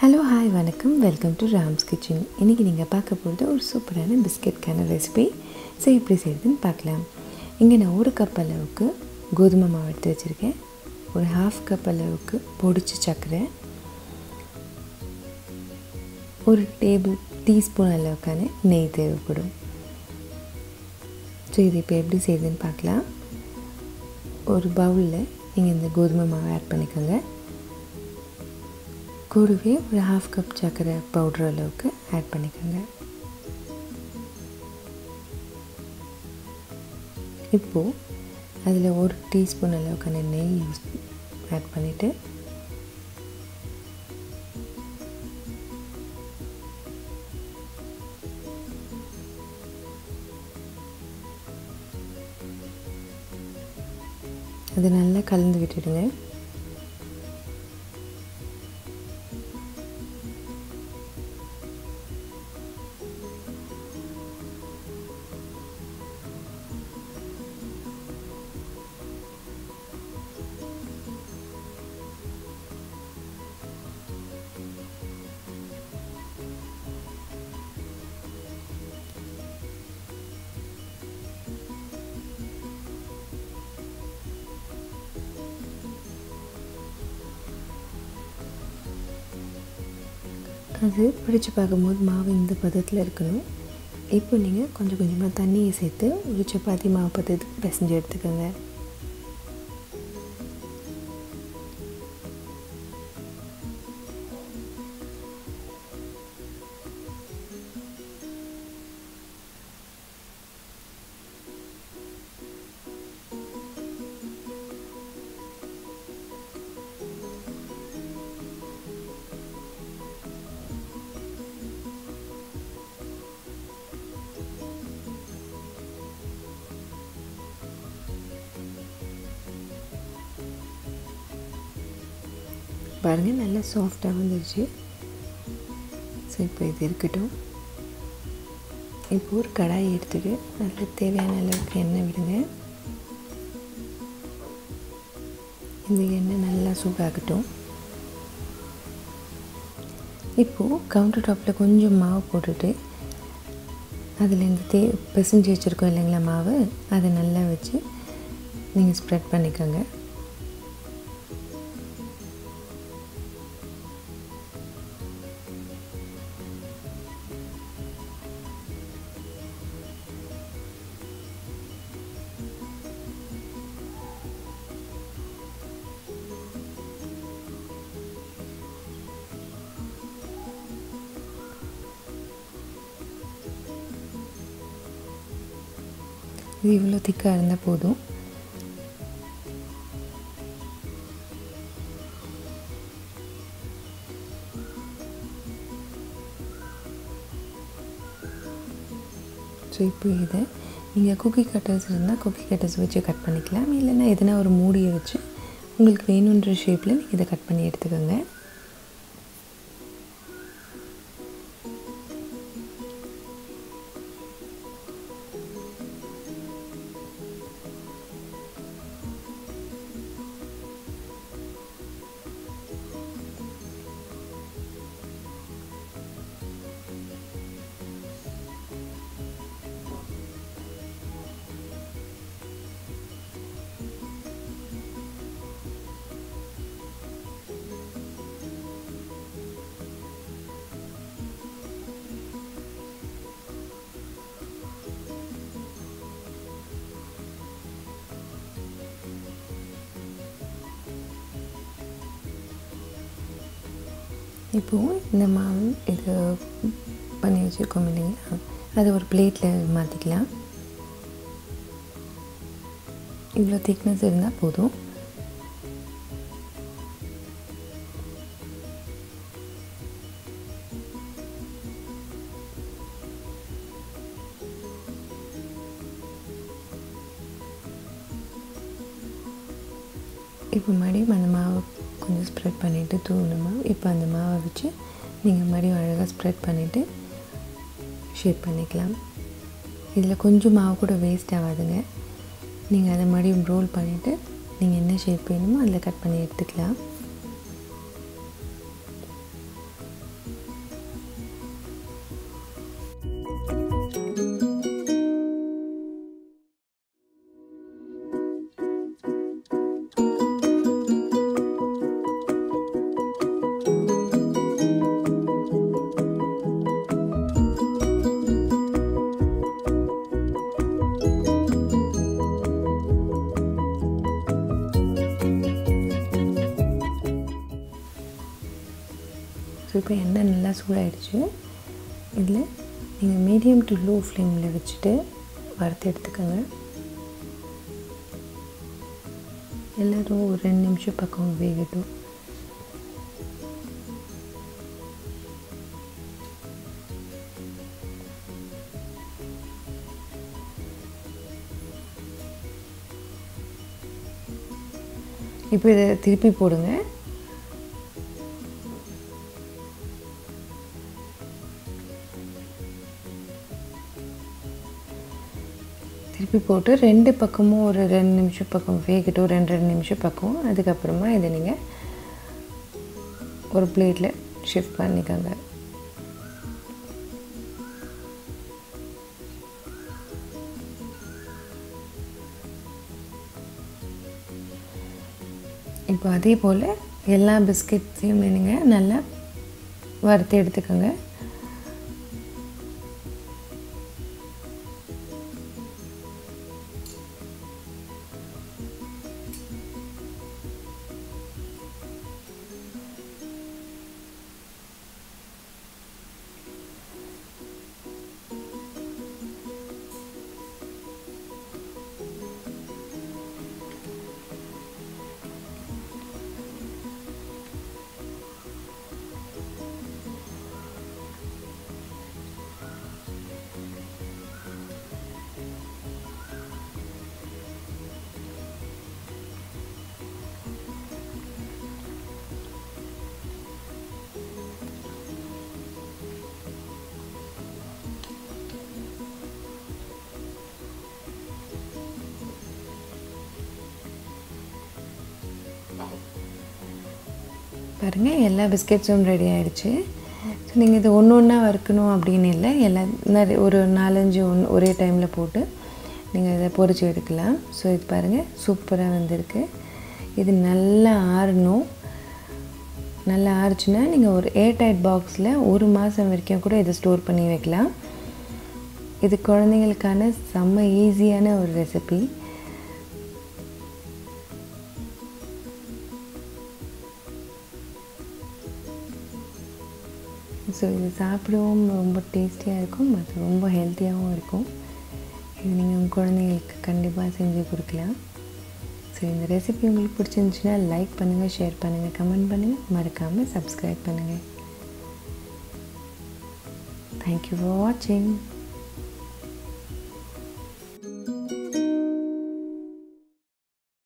hello hi வணக்கம் welcome to Ram's kitchen இன்றைக்கி நீங்கள் பார்க்க போகிறது ஒரு சூப்பரான பிஸ்கெட்கான ரெசிபி ஸோ எப்படி செய்யுதுன்னு பார்க்கலாம் இங்கே நான் ஒரு கப் அளவுக்கு கோதுமை மாவு எடுத்து வச்சுருக்கேன் ஒரு ஹாஃப் கப் அளவுக்கு பொடிச்சு சர்க்கரை ஒரு டேபிள் டீஸ்பூன் அளவுக்கான நெய் தேவைப்படும் ஸோ இது இப்போ எப்படி செய்யுதுன்னு பார்க்கலாம் ஒரு பவுலில் நீங்கள் இந்த கோதுமை மாவை ஆட் பண்ணிக்கோங்க கூடவே ஒரு ஹாஃப் கப் சர்க்கரை பவுடர் அளவுக்கு ஆட் பண்ணிக்கோங்க இப்போது அதில் ஒரு டீஸ்பூன் அளவுக்கான நெய் யூஸ் ஆட் பண்ணிவிட்டு அது நல்லா கலந்து விட்டுடுங்க அது பிடிச்சி பார்க்கும்போது மாவு இந்த பதத்தில் இருக்கணும் இப்போ நீங்கள் கொஞ்சம் கொஞ்சமாக தண்ணியை சேர்த்து ஒரு சப்பாத்தி மாவு பதத்துக்கு பிசைஞ்சு எடுத்துக்கோங்க பாருங்கள் நல்லா சாஃப்டாக வந்துருச்சு ஸோ இப்போ இது இருக்கட்டும் இப்போ ஒரு கடாயை எடுத்துகிட்டு அதில் தேவையான அளவுக்கு எண்ணெய் விடுங்க இந்த எண்ணெய் நல்லா சூடாகட்டும் இப்போது கவுண்டர் டாப்பில் கொஞ்சம் மாவு போட்டுட்டு அதில் இந்த தே பிசைஞ்சு வச்சுருக்கோம் இல்லைங்களா மாவு அதை நல்லா வச்சு நீங்கள் ஸ்ப்ரெட் பண்ணிக்கோங்க இது இவ்வளோ திக்காக இருந்தால் போதும் ஸோ இப்போ இதை நீங்கள் குக்கி கட்டர்ஸ் இருந்தால் குக்கி கட்டர்ஸ் வச்சு கட் பண்ணிக்கலாம் இல்லைன்னா எதனா ஒரு மூடியை வச்சு உங்களுக்கு வேணுன்ற ஷேப்பில் நீங்கள் இதை கட் பண்ணி எடுத்துக்கோங்க இப்போது இந்த மாவு இது பண்ணி வச்சுருக்கோம் இல்லைங்களா அதை ஒரு பிளேட்டில் மாற்றிக்கலாம் இவ்வளோ திக்னஸ் இருந்தால் போதும் இப்போ மறுபடியும் அந்த மாவை கொஞ்சம் ஸ்ப்ரெட் பண்ணிவிட்டு தூணும் மாவு இப்போ அந்த மாவை வச்சு நீங்கள் மறுபடியும் அழகாக ஸ்ப்ரெட் பண்ணிவிட்டு ஷேப் பண்ணிக்கலாம் இதில் கொஞ்சம் மாவு கூட வேஸ்ட் ஆகாதுங்க நீங்கள் அதை மறுபடியும் ரோல் பண்ணிவிட்டு நீங்கள் என்ன ஷேப் வேணுமோ அதில் கட் பண்ணி எடுத்துக்கலாம் ஸோ இப்போ எண்ணெய் நல்லா சூடாயிடுச்சு இதில் நீங்கள் மீடியம் டு லோ ஃப்ளேமில் வச்சுட்டு வறுத்து எடுத்துக்கோங்க எல்லோரும் ஒரு ரெண்டு நிமிஷம் பக்கம் வேகட்டும் இப்போ இதை திருப்பி போடுங்க திருப்பி போட்டு ரெண்டு பக்கமும் ஒரு ரெண்டு நிமிஷம் பக்கம் வேகட்டும் ரெண்டு ரெண்டு நிமிஷம் பக்கம் அதுக்கப்புறமா இதை நீங்கள் ஒரு பிளேட்டில் ஷிஃப்ட் பண்ணிக்கோங்க இப்போ அதே போல் எல்லா பிஸ்கெட்ஸையும் நீங்கள் நல்லா வறுத்து எடுத்துக்கோங்க பாருங்கள் எல்லா பிஸ்கெட்ஸும் ரெடி ஆகிடுச்சு ஸோ நீங்கள் இது ஒன்று ஒன்றா வறுக்கணும் அப்படின்னு இல்லை எல்லா நிறைய ஒரு நாலஞ்சு ஒன்று ஒரே டைமில் போட்டு நீங்கள் இதை பொரிச்சு எடுக்கலாம் ஸோ இது பாருங்கள் சூப்பராக வந்திருக்கு இது நல்லா ஆறணும் நல்லா ஆறுச்சுன்னா நீங்கள் ஒரு ஏர்டைட் பாக்ஸில் ஒரு மாதம் வரைக்கும் கூட இதை ஸ்டோர் பண்ணி வைக்கலாம் இது குழந்தைங்களுக்கான செம்ம ஈஸியான ஒரு ரெசிபி ஸோ இது சாப்பிடவும் ரொம்ப டேஸ்டியாக இருக்கும் அது ரொம்ப ஹெல்த்தியாகவும் இருக்கும் இது நீங்கள் உங்கள் குழந்தைங்களுக்கு கண்டிப்பாக செஞ்சு கொடுக்கலாம் ஸோ இந்த ரெசிபி உங்களுக்கு பிடிச்சிருந்துச்சுன்னா லைக் பண்ணுங்கள் ஷேர் பண்ணுங்கள் கமெண்ட் பண்ணுங்கள் மறக்காமல் சப்ஸ்கிரைப் பண்ணுங்கள் தேங்க்யூ ஃபார் வாட்சிங்